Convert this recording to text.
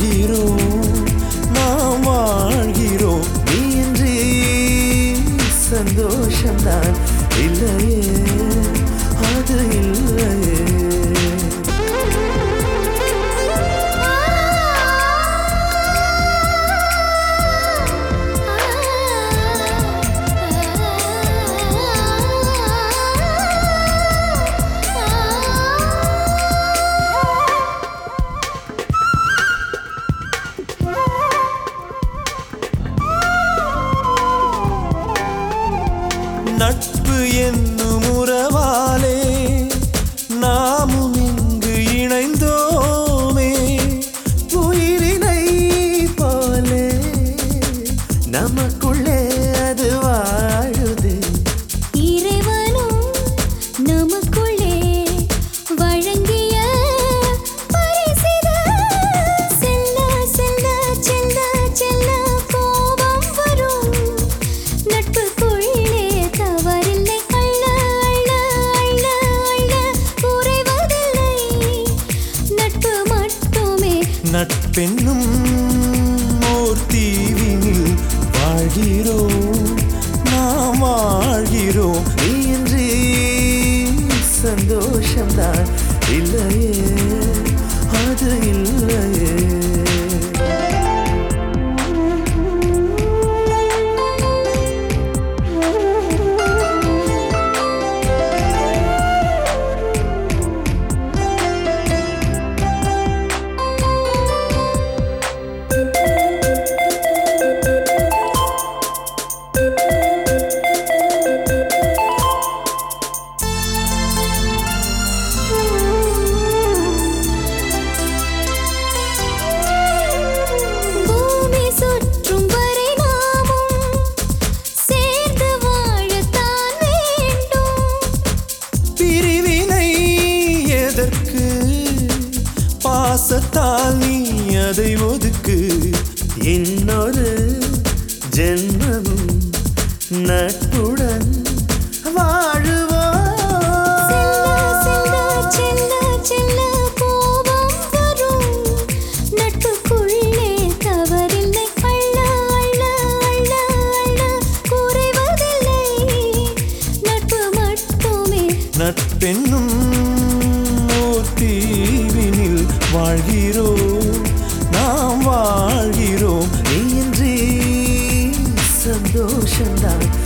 வாழ்கிறோம் நாம் வாழ்கிறோம் நீன்றி சந்தோஷம்தான் இல்லையே அது இல்லையே நட்பு என்னும் உறவாலே நாமும் இங்கு இணைந்தோமே உயிரினை போலே நமக்குள்ளே அது வாழுது இறைவனும் நமக்குள்ளே வழங்கிய பரிசிது. செல்ல, செல்ல, செல்ல, செல்ல கோபம் வரும். நட்புக்குள்ளே தவறில்லை. அள்ள, அள்ள, அள்ள, அள்ள குறைவதில்லை. நட்பு மட்டுமே நட்பென்னும் ஓர் தீவினில் வாழ்கிறோம் நாம் வாழ்கிறோம் நீன்றி சந்தோஷம்தான் இல்லையே அது இல்லையே பூமி சுற்றும் வரை நாமும் சேர்ந்து வாழத்தான் வேண்டும் பிரிவினை எதற்கு பாசத்தால் நீ அதை ஒதுக்கு இன்னொரு ஜென்மமும் நட்புடன் வாழுவோம் செல்ல செல்ல செல்ல கோபம் வரும் நட்புக்குள்ளே தவறில்லை அள்ள அள்ள அள்ள அள்ள குறைவதில்லை நட்பு மட்டுமே நட்பென்னும் ஓர் தீவினில் வாழ்கிறோம் நாம் வாழ்கிறோம் நீன்றி சந்தோஷம்தான்